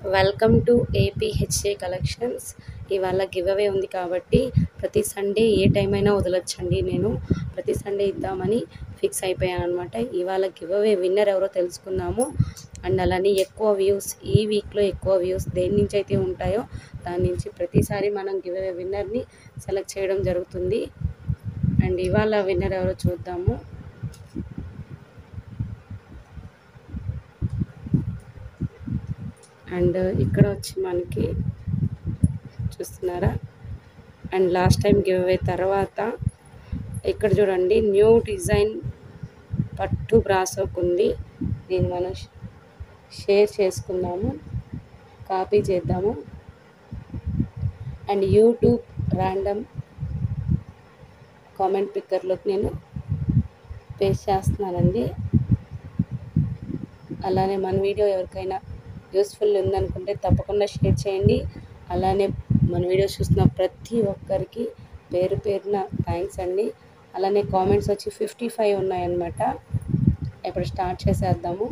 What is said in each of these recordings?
welcome to APHA collections ఇవాళ giveaway ఉంది కాబట్టి ప్రతి సండే ఏ టైం అయినా వదలొచ్చండి నేను ప్రతి సండే ఇద్దామని ఫిక్స్ అయిపోయాను అనమాట ఇవాళ గివ్ అవే విన్నర్ ఎవరో తెలుసుకుందాము అండ్ అలానే ఎక్కువ వ్యూస్ ఈ వీక్లో ఎక్కువ వ్యూస్ దేని నుంచి అయితే ఉంటాయో దాని నుంచి ప్రతిసారి మనం గివ్ అవే విన్నర్ని సెలెక్ట్ చేయడం జరుగుతుంది అండ్ ఇవాళ విన్నర్ ఎవరో చూద్దాము అండ్ ఇక్కడ వచ్చి మనకి చూస్తున్నారా and last time giveaway తర్వాత ఇక్కడ చూడండి న్యూ డిజైన్ పట్టు బ్రాసోక్ ఉంది దీన్ని మనం షేర్ చేసుకుందాము కాపీ చేద్దాము అండ్ యూట్యూబ్ ర్యాండమ్ కామెంట్ పిక్కర్లోకి నేను పేస్ట్ చేస్తున్నానండి అలానే మన వీడియో ఎవరికైనా యూస్ఫుల్ ఉందనుకుంటే తప్పకుండా షేర్ చేయండి అలానే మన వీడియోస్ చూస్తున్న ప్రతి ఒక్కరికి పేరు పేరున థ్యాంక్స్ అండి అలానే కామెంట్స్ వచ్చి ఫిఫ్టీ ఫైవ్ ఉన్నాయన్నమాట ఇప్పుడు స్టార్ట్ చేసేద్దాము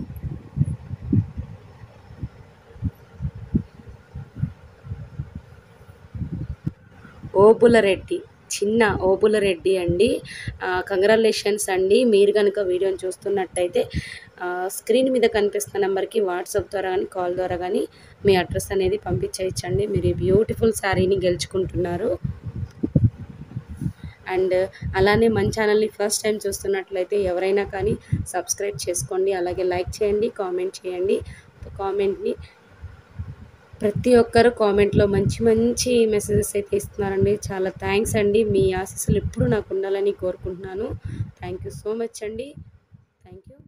ఓబులరెడ్డి చిన్న ఓబులరెడ్డి అండి కంగ్రాలేషన్స్ అండి మీరు కనుక వీడియోని చూస్తున్నట్టయితే స్క్రీన్ మీద కనిపిస్తున్న నెంబర్కి వాట్సాప్ ద్వారా కానీ కాల్ ద్వారా కానీ మీ అడ్రస్ అనేది పంపించేయచ్చండి మీరు ఈ బ్యూటిఫుల్ శారీని గెలుచుకుంటున్నారు అండ్ అలానే మన ఛానల్ని ఫస్ట్ టైం చూస్తున్నట్లయితే ఎవరైనా కానీ సబ్స్క్రైబ్ చేసుకోండి అలాగే లైక్ చేయండి కామెంట్ చేయండి కామెంట్ని ప్రతి ఒక్కరు కామెంట్లో మంచి మంచి మెసేజెస్ అయితే ఇస్తున్నారండి చాలా థ్యాంక్స్ అండి మీ ఆశీస్సులు ఎప్పుడు నాకు ఉండాలని కోరుకుంటున్నాను థ్యాంక్ యూ సో మచ్ అండి థ్యాంక్ యూ